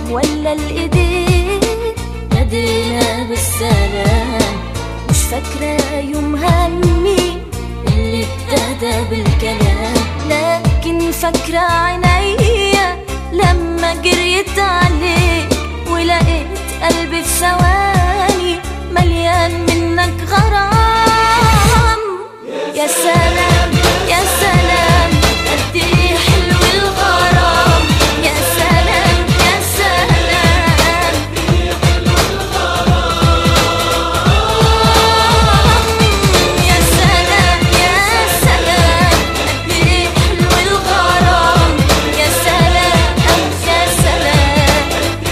ولا الايدين نادينا بالسلام مش فاكرة يومها مين اللي ابتدى بالكلام لكن فاكرة عينيا لما جريت عليك ولقيت قلبي في ثواني مليان منك غرام يا سلام يا سلام قد ايه حلو الغرام يا سلام يا سلام يا سلام يا سلام قد ايه حلو الغرام يا سلام يا سلام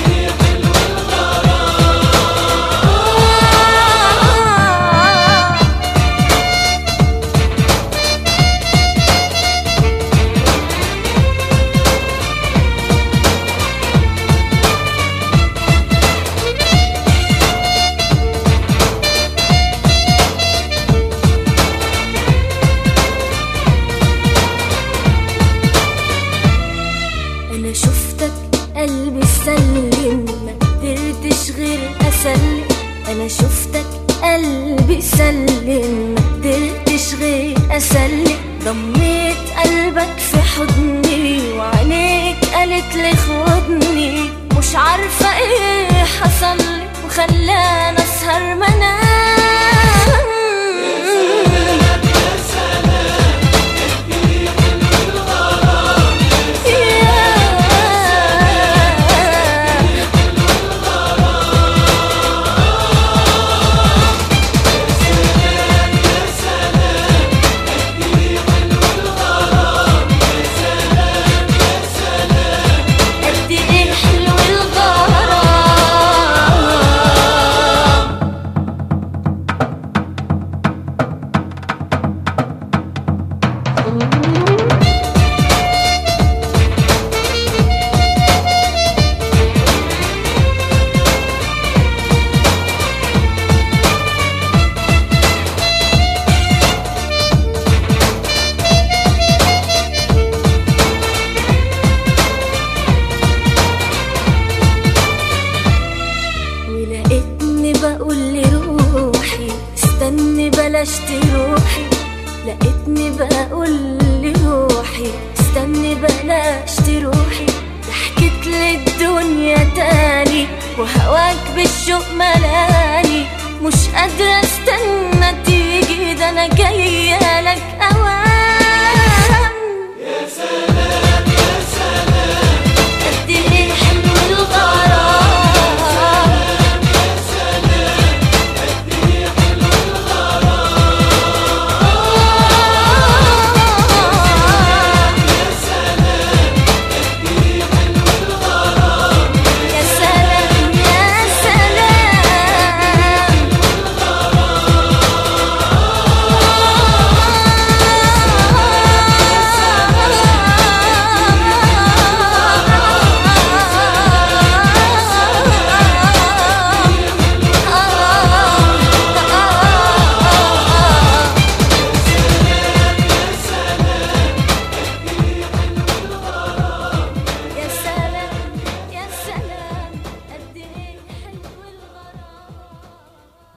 انا شفتك قلبي سلم ما قدرتش غير اسلم انا شفتك قلبي سلم ما قدرتش غير اسلم ضميت قلبك في حضني وعينيك قالت لي خدني مش عارفة ايه حصل لي وخلاني اسهر منام يا قد ايه حلو الغرام ولقيتني بقول لروحي استني بلاش تروحي لقيتني بقول لروحي استني بلاش تروحي ضحكت للدنيا تاني وهواك بالشوق ملاني مش قادرة